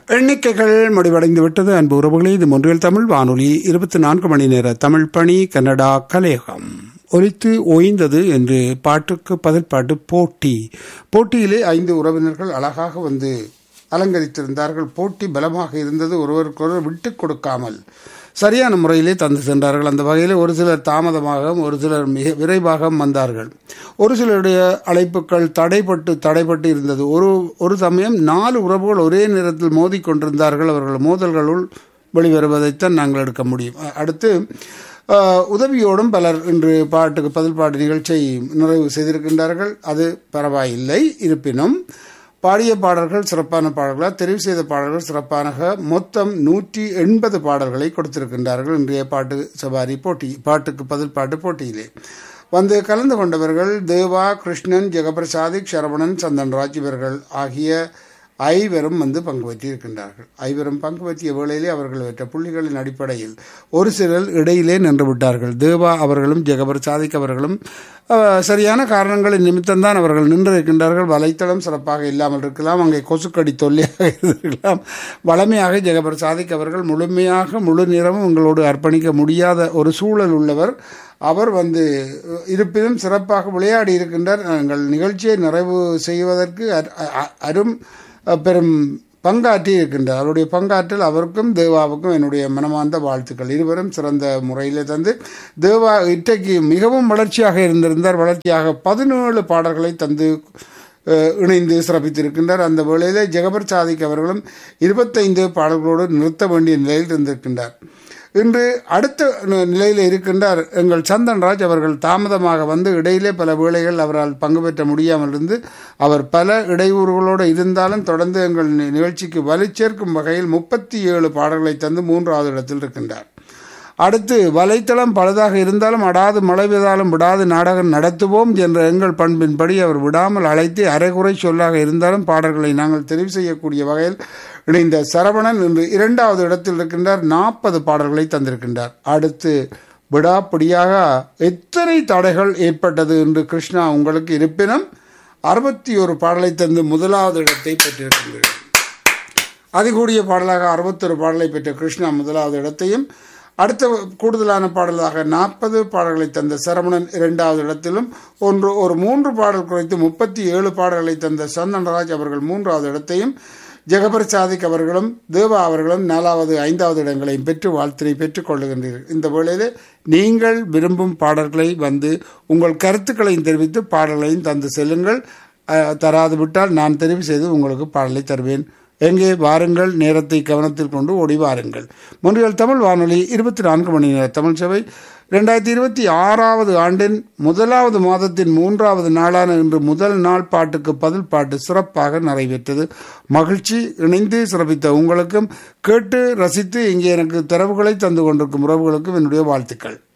எண்ணிக்கைகள் முடிவடைந்து விட்டது அன்பு உறவுகளே இது மொன்றியல் தமிழ் வானொலி இருபத்தி நான்கு மணி நேர தமிழ் பணி கன்னடா கலையகம் ஒலித்து ஓய்ந்தது என்று பாட்டுக்கு பதில் பாட்டு போட்டி போட்டியிலே ஐந்து உறவினர்கள் அழகாக வந்து அலங்கரித்திருந்தார்கள் போட்டி பலமாக இருந்தது ஒருவருக்கொருவர் விட்டு கொடுக்காமல் சரியான முறையிலே தந்து சென்றார்கள் அந்த வகையில் ஒரு சிலர் தாமதமாகவும் ஒரு சிலர் மிக விரைவாகவும் வந்தார்கள் ஒரு சிலருடைய அழைப்புகள் தடைப்பட்டு தடைப்பட்டு இருந்தது ஒரு ஒரு சமயம் நாலு உறவுகள் ஒரே நேரத்தில் மோதிக்கொண்டிருந்தார்கள் அவர்கள் மோதல்களுள் வெளிவருவதைத்தான் நாங்கள் எடுக்க முடியும் அடுத்து உதவியோடும் பலர் இன்று பாட்டுக்கு பதில் பாட்டு நிகழ்ச்சியை நிறைவு செய்திருக்கின்றார்கள் அது பரவாயில்லை இருப்பினும் பாடிய பாடல்கள் சிறப்பான பாடல்களா தெரிவு செய்த பாடல்கள் சிறப்பான மொத்தம் நூற்றி எண்பது பாடல்களை கொடுத்திருக்கின்றார்கள் இன்றைய பாட்டு சவாரி போட்டி பாட்டுக்கு பதில் பாட்டு போட்டியிலே வந்து கலந்து கொண்டவர்கள் தேவா கிருஷ்ணன் ஜெகபிரசாதிக் சரவணன் சந்தன்ராஜ் இவர்கள் ஆகிய ஐவரும் வந்து பங்கு பெற்றிருக்கின்றார்கள் ஐவரும் பங்கு பற்றிய வேளையிலே அவர்கள் பெற்ற புள்ளிகளின் அடிப்படையில் ஒரு சிலர் இடையிலே நின்று விட்டார்கள் தேவா அவர்களும் ஜெகபர் சாதிக் அவர்களும் சரியான காரணங்களின் நிமித்தம்தான் அவர்கள் நின்றிருக்கின்றார்கள் வலைத்தளம் சிறப்பாக இல்லாமல் இருக்கலாம் அங்கே கொசுக்கடி தொல்லையாக இருந்திருக்கலாம் வளமையாக ஜெகபர் சாதிக் அவர்கள் முழுமையாக முழு நேரமும் உங்களோடு அர்ப்பணிக்க முடியாத ஒரு சூழல் உள்ளவர் அவர் வந்து இருப்பினும் சிறப்பாக விளையாடி இருக்கின்றார் எங்கள் நிகழ்ச்சியை நிறைவு செய்வதற்கு அரும் பெரும் பங்காற்றி இருக்கின்றார் அவருடைய பங்காற்றல் அவருக்கும் தேவாவுக்கும் என்னுடைய மனமார்ந்த வாழ்த்துக்கள் இருவரும் சிறந்த முறையில் தந்து தேவா இன்றைக்கு மிகவும் வளர்ச்சியாக இருந்திருந்தார் வளர்ச்சியாக பதினேழு பாடல்களை தந்து இணைந்து சிறப்பித்திருக்கின்றார் அந்த வேளையிலே ஜெகபர் சாதிக் அவர்களும் இருபத்தைந்து பாடல்களோடு நிறுத்த வேண்டிய நிலையில் இருந்திருக்கின்றார் இன்று அடுத்த நிலையில் இருக்கின்றார் எங்கள் சந்தன்ராஜ் அவர்கள் தாமதமாக வந்து இடையிலே பல வேளைகள் அவரால் பங்கு பெற்ற முடியாமல் இருந்து அவர் பல இடையூறுகளோடு இருந்தாலும் தொடர்ந்து எங்கள் நிகழ்ச்சிக்கு வலி சேர்க்கும் வகையில் முப்பத்தி ஏழு பாடல்களை தந்து மூன்றாவது இடத்தில் இருக்கின்றார் அடுத்து வலைத்தளம் பழுதாக இருந்தாலும் அடாது மழை பெய்தாலும் விடாது நாடகம் நடத்துவோம் என்ற எங்கள் பண்பின்படி அவர் விடாமல் அழைத்து அரைகுறை சொல்லாக இருந்தாலும் பாடல்களை நாங்கள் தெரிவு செய்யக்கூடிய வகையில் இணைந்த சரவணன் இன்று இரண்டாவது இடத்தில் இருக்கின்றார் நாற்பது பாடல்களை தந்திருக்கின்றார் அடுத்து விடாப்பிடியாக எத்தனை தடைகள் ஏற்பட்டது என்று கிருஷ்ணா உங்களுக்கு இருப்பினும் அறுபத்தி ஒரு பாடலை தந்து முதலாவது இடத்தை பெற்றிருக்கின்றனர் அதிகூடிய பாடலாக அறுபத்தொரு பாடலை பெற்ற கிருஷ்ணா முதலாவது இடத்தையும் அடுத்த கூடுதலான பாடலாக நாற்பது பாடல்களை தந்த சரவணன் இரண்டாவது இடத்திலும் ஒன்று ஒரு மூன்று பாடல் குறைத்து முப்பத்தி ஏழு பாடல்களை தந்த சந்தனராஜ் அவர்கள் மூன்றாவது இடத்தையும் ஜெகபர் சாதிக் அவர்களும் தேவா அவர்களும் நாலாவது ஐந்தாவது இடங்களையும் பெற்று வாழ்த்தினை பெற்றுக் கொள்ளுகின்றீர்கள் இந்த வேளையிலே நீங்கள் விரும்பும் பாடல்களை வந்து உங்கள் கருத்துக்களையும் தெரிவித்து பாடல்களையும் தந்து செல்லுங்கள் தராது விட்டால் நான் தெரிவு செய்து உங்களுக்கு பாடலை தருவேன் எங்கே வாருங்கள் நேரத்தை கவனத்தில் கொண்டு ஓடி வாருங்கள் முன்றியல் தமிழ் வானொலி இருபத்தி நான்கு மணி நேர தமிழ் சபை ரெண்டாயிரத்தி இருபத்தி ஆறாவது ஆண்டின் முதலாவது மாதத்தின் மூன்றாவது நாளான இன்று முதல் நாள் பாட்டுக்கு பதில் பாட்டு சிறப்பாக நிறைவேற்றது மகிழ்ச்சி இணைந்து சிறப்பித்த உங்களுக்கும் கேட்டு ரசித்து இங்கே எனக்கு தரவுகளை தந்து கொண்டிருக்கும் உறவுகளுக்கும் என்னுடைய வாழ்த்துக்கள்